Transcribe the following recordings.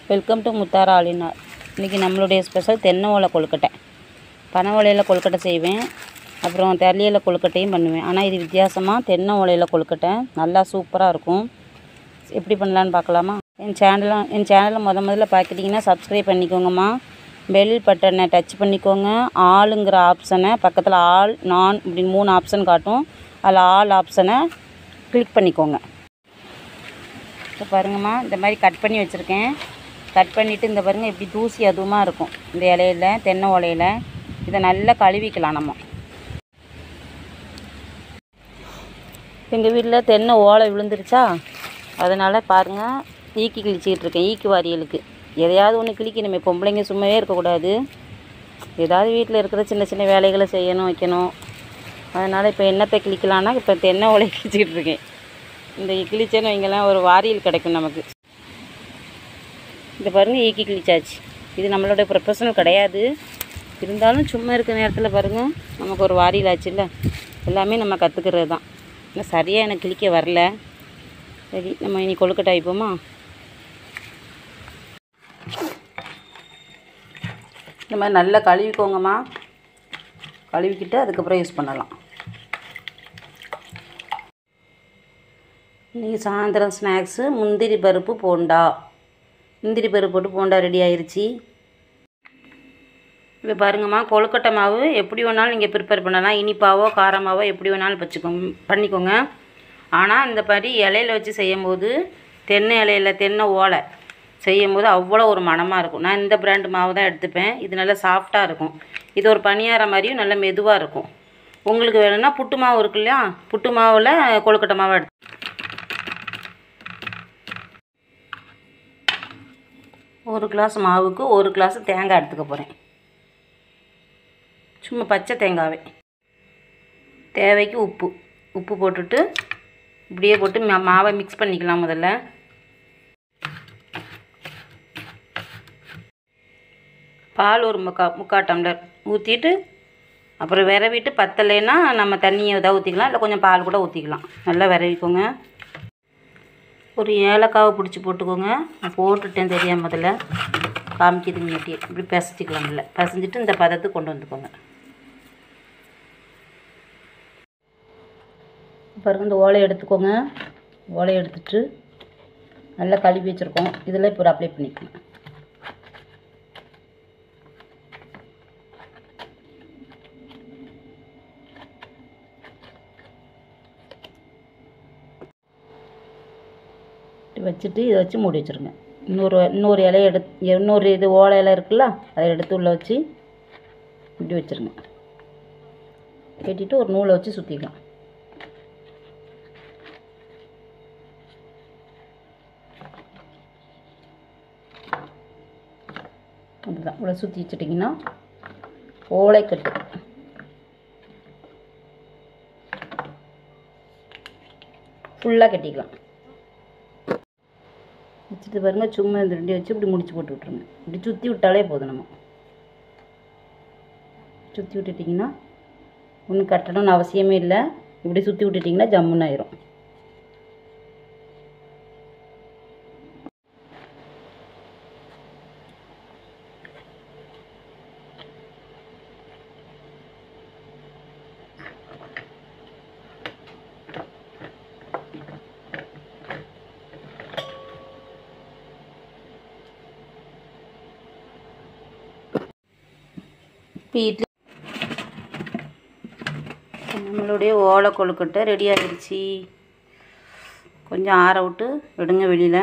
welcome to Muthara ஆலினார் இன்றைக்கி நம்மளுடைய special தென்னை ஓலை கொழுக்கட்டை பனை ஓலையில் கொழுக்கட்டை செய்வேன் அப்புறம் தெரளியில் கொழுக்கட்டையும் பண்ணுவேன் ஆனால் இது வித்தியாசமாக தென்னை ஓலையில் கொழுக்கட்டை நல்லா சூப்பராக இருக்கும் எப்படி பண்ணலான்னு பார்க்கலாமா என் சேனலை என் சேனலை முத முதல்ல பார்க்குறீங்கன்னா சப்ஸ்கிரைப் பண்ணிக்கோங்கம்மா பெல் பட்டனை டச் பண்ணிக்கோங்க ஆளுங்கிற ஆப்ஷனை பக்கத்தில் ஆல் நான் இப்படின்னு மூணு ஆப்ஷன் காட்டும் அதில் ஆல் ஆப்ஷனை கிளிக் பண்ணிக்கோங்க இப்போ பாருங்கம்மா இந்த மாதிரி கட் பண்ணி வச்சுருக்கேன் கட் பண்ணிவிட்டு இந்த பாருங்கள் இப்படி தூசி அதுவுமாக இருக்கும் இந்த இலையில தென்னை ஓலையில் இதை நல்லா கழுவிக்கலாம் நம்ம எங்கள் வீட்டில் தென்னை ஓலை விழுந்துருச்சா அதனால் பாருங்கள் ஈக்கி கிழிச்சிக்கிட்டு இருக்கேன் ஈக்கி வாரியலுக்கு எதையாவது ஒன்று கிழிக்கணுமே பொம்பளைங்க சும்மாவே இருக்கக்கூடாது ஏதாவது வீட்டில் இருக்கிற சின்ன சின்ன வேலைகளை செய்யணும் வைக்கணும் அதனால் இப்போ என்னத்தை கிழிக்கலான்னா இப்போ தென்னை ஓலை கிழிச்சிக்கிட்டு இருக்கேன் இந்த கிழிச்சேன்னு வைங்களேன் ஒரு வாரியல் கிடைக்கும் நமக்கு இந்த பாருங்கள் ஈக்கி கிழிச்சாச்சு இது நம்மளோட ப்ரொஃபஷனல் கிடையாது இருந்தாலும் சும்மா இருக்க நேரத்தில் பாருங்கள் நமக்கு ஒரு வாரியல் ஆச்சுல்ல எல்லாமே நம்ம கற்றுக்கிறது தான் இன்னும் சரியாக எனக்கு கிழிக்க வரல சரி நம்ம இனி கொழுக்கட்டை வைப்போமா இந்த மாதிரி நல்லா கழுவிக்கோங்கம்மா கழுவிக்கிட்டு அதுக்கப்புறம் யூஸ் பண்ணலாம் இன்றைக்கி சாயந்தரம் ஸ்நாக்ஸு முந்திரி பருப்பு போண்டா முந்திரி பருப்பு போட்டு போண்டா ரெடி ஆயிருச்சு இப்போ பாருங்கம்மா கொழுக்கட்டை மாவு எப்படி வேணாலும் நீங்கள் ப்ரிப்பேர் பண்ணலாம் இனிப்பாவோ காரமாவோ எப்படி வேணாலும் வச்சுக்கோங்க பண்ணிக்கோங்க ஆனால் இந்த மாதிரி இலையில வச்சு செய்யும்போது தென்னை இலையில தென்னை ஓலை செய்யும்போது அவ்வளோ ஒரு மணமாக இருக்கும் நான் இந்த பிராண்டு மாவு தான் எடுத்துப்பேன் இது நல்லா சாஃப்டாக இருக்கும் இது ஒரு பணியாரம் மாதிரியும் நல்ல மெதுவாக இருக்கும் உங்களுக்கு வேணும்னா புட்டு மாவு இருக்கு இல்லையா புட்டு மாவில் கொழுக்கட்டை மாவு எடுத்து ஒரு கிளாஸ் மாவுக்கு ஒரு கிளாஸ் தேங்காய் எடுத்துக்க போகிறேன் சும்மா பச்சை தேங்காவே தேவைக்கு உப்பு உப்பு போட்டுட்டு இப்படியே போட்டு மா மாவை மிக்ஸ் பண்ணிக்கலாம் முதல்ல பால் ஒரு முக்கா முக்கால் டம்ளர் ஊற்றிட்டு அப்புறம் விரவிட்டு பத்தலைன்னா நம்ம தண்ணியை ஏதாவது ஊற்றிக்கலாம் இல்லை கொஞ்சம் பால் கூட ஊற்றிக்கலாம் நல்லா விரவிக்கோங்க ஒரு ஏலக்காவை பிடிச்சி போட்டுக்கோங்க நான் போட்டுட்டேன் தெரியாம முதல்ல காமிக்கிறதுக்கு முன்னாடி இப்படி பிசைச்சிக்கலாம் இல்லை பிசைஞ்சிட்டு இந்த பதத்துக்கு கொண்டு வந்துக்கோங்க பாருங்க இந்த ஓலையை எடுத்துக்கோங்க ஓலையை எடுத்துட்டு நல்லா கழுவி வச்சுருக்கோம் இதில் இப்போ அப்ளை பண்ணிக்கலாம் வச்சுட்டு இதை வச்சு மூடி வச்சுருங்க இன்னொரு இன்னொரு இலைய எடுத்து இன்னொரு இது ஓலை இலை இருக்குல்ல அதை எடுத்து உள்ளே வச்சு இப்படி வச்சுருங்க கட்டிட்டு ஒரு நூலை வச்சு சுற்றிக்கலாம் அப்படிதான் இவ்வளோ சுற்றி வச்சுட்டிங்கன்னா ஓலைக்கட்டு ஃபுல்லாக கட்டிக்கலாம் வச்சுட்டு பாருங்கள் சும்மா இந்த ரெண்டையும் வச்சு இப்படி முடிச்சு போட்டு விட்ருங்க இப்படி சுற்றி விட்டாலே போதும் நம்ம சுற்றி விட்டுட்டிங்கன்னா ஒன்றும் கட்டணும்னு அவசியமே இல்லை இப்படி சுற்றி விட்டுட்டிங்கன்னா ஜம்முன்னு ஆயிரும் இப்போ இட்லி நம்மளுடைய ஓலை கொழுக்கட்டை ரெடி ஆகிடுச்சு கொஞ்சம் ஆற விட்டு விடுங்க வெளியில்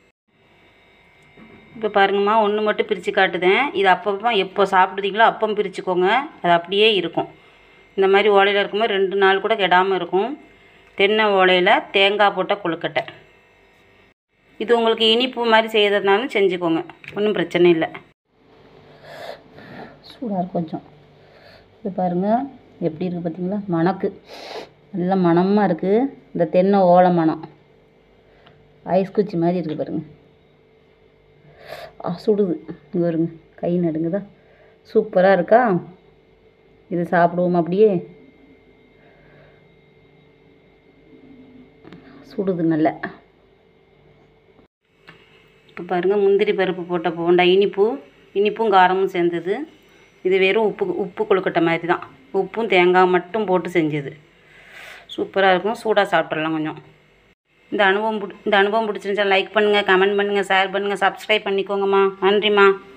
இப்போ பாருங்கம்மா ஒன்று மட்டும் பிரித்து காட்டுதேன் இது அப்பப்போ எப்போ சாப்பிடுதீங்களோ அப்போ பிரிச்சுக்கோங்க அது அப்படியே இருக்கும் இந்த மாதிரி ஓலையில் இருக்கும்போது ரெண்டு நாள் கூட கெடாமல் இருக்கும் தென்னை ஓலையில் தேங்காய் போட்ட கொழுக்கட்டை இது உங்களுக்கு இனிப்பு மாதிரி செய்யறதுனாலும் செஞ்சுக்கோங்க ஒன்றும் பிரச்சனை இல்லை சூடாக இருக்கும் கொஞ்சம் இது பாருங்கள் எப்படி இருக்குது பார்த்தீங்களா மணக்கு நல்ல மணமாக இருக்குது இந்த தென்னை ஓலை மணம் ஐஸ் குச்சி மாதிரி இருக்குது பாருங்கள் ஆ சுடுது இங்கே வருங்க கை நடுங்குதா சூப்பராக இருக்கா இது சாப்பிடுவோம் அப்படியே சுடுது நல்லா இப்போ பாருங்கள் முந்திரி பருப்பு போட்ட போண்டா இனிப்பு இனிப்பும் காரமும் சேர்ந்தது இது வெறும் உப்பு உப்பு கொழுக்கட்டை மாதிரி தான் உப்பும் தேங்காய் மட்டும் போட்டு செஞ்சது சூப்பராக இருக்கும் சூடாக சாப்பிட்றலாம் கொஞ்சம் இந்த அனுபவம் பிடி இந்த அனுபவம் பிடிச்சிருந்துச்சா லைக் பண்ணுங்கள் கமெண்ட் பண்ணுங்கள் ஷேர் பண்ணுங்கள் சப்ஸ்கிரைப் பண்ணிக்கோங்கம்மா நன்றிம்மா